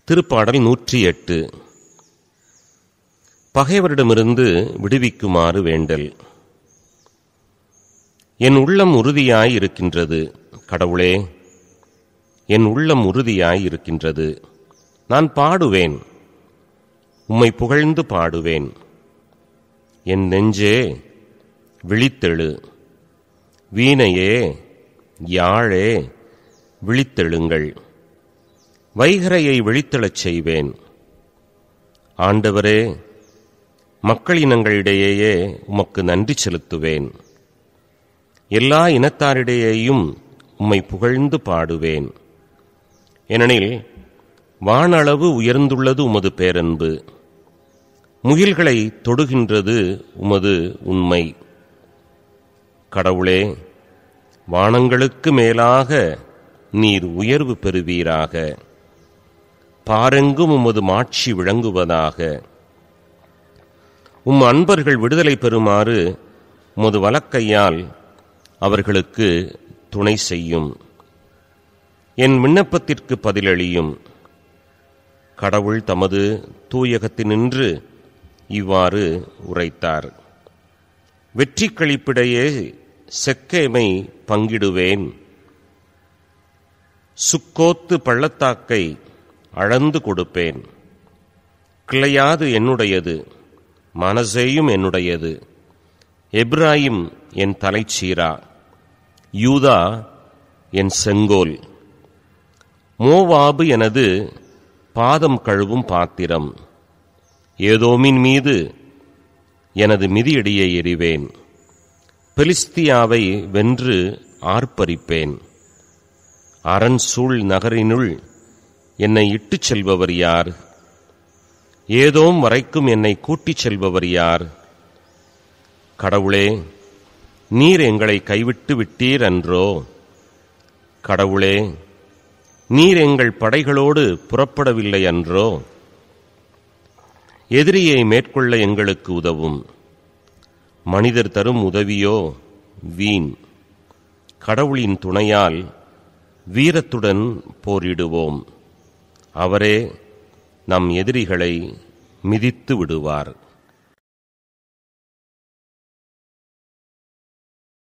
திருப்பாடல் நூற்றி எட்டு பகைவரிடமிருந்து விடுவிக்குமாறு வேண்டல் என் உள்ளம் உறுதியாய் இருக்கின்றது கடவுளே என் உள்ளம் உறுதியாய் இருக்கின்றது நான் பாடுவேன் உம்மை புகழ்ந்து பாடுவேன் என் நெஞ்சே விழித்தெழு வீணையே யாழே விழித்தெழுங்கள் வைகரையை விழித்தெழச் செய்வேன் ஆண்டவரே மக்களினங்களிடையேயே உமக்கு நன்றி செலுத்துவேன் எல்லா இனத்தாரிடையேயும் உம்மை புகழ்ந்து பாடுவேன் ஏனெனில் வானளவு உயர்ந்துள்ளது உமது பேரன்பு முகில்களை தொடுகின்றது உமது உண்மை கடவுளே வானங்களுக்கு மேலாக நீர் உயர்வு பெறுவீராக பாரெங்கும் உமது மாட்சி விளங்குவதாக உம் அன்பர்கள் விடுதலை பெறுமாறு உமது வலக்கையால் அவர்களுக்கு துணை செய்யும் என் விண்ணப்பத்திற்கு பதிலளியும் கடவுள் தமது தூயகத்தினின்று இவ்வாறு உரைத்தார் வெற்றி கழிப்பிடையே செக்கேமை பங்கிடுவேன் சுக்கோத்து பள்ளத்தாக்கை அளந்து கொடுப்பேன் கிளையாது என்னுடையது மனசேயும் என்னுடையது எப்ராயிம் என் தலைச்சீரா யூதா என் செங்கோல் மோவாபு எனது பாதம் கழுவும் பாத்திரம் ஏதோமின் மீது எனது மிதியடியை எறிவேன் பெலிஸ்தியாவை வென்று ஆர்ப்பரிப்பேன் அரண் சூழ் நகரினுள் என்னை இட்டுச் செல்பவர் யார் ஏதோம் வரைக்கும் என்னை கூட்டிச் செல்பவர் யார் கடவுளே நீர் எங்களை கைவிட்டு விட்டீர் அன்றோ கடவுளே நீர் எங்கள் படைகளோடு புறப்படவில்லை அன்றோ எதிரியை மேற்கொள்ள எங்களுக்கு உதவும் மனிதர் தரும் உதவியோ வீண் கடவுளின் துணையால் வீரத்துடன் போரிடுவோம் அவரே நம் எதிரிகளை மிதித்து விடுவார்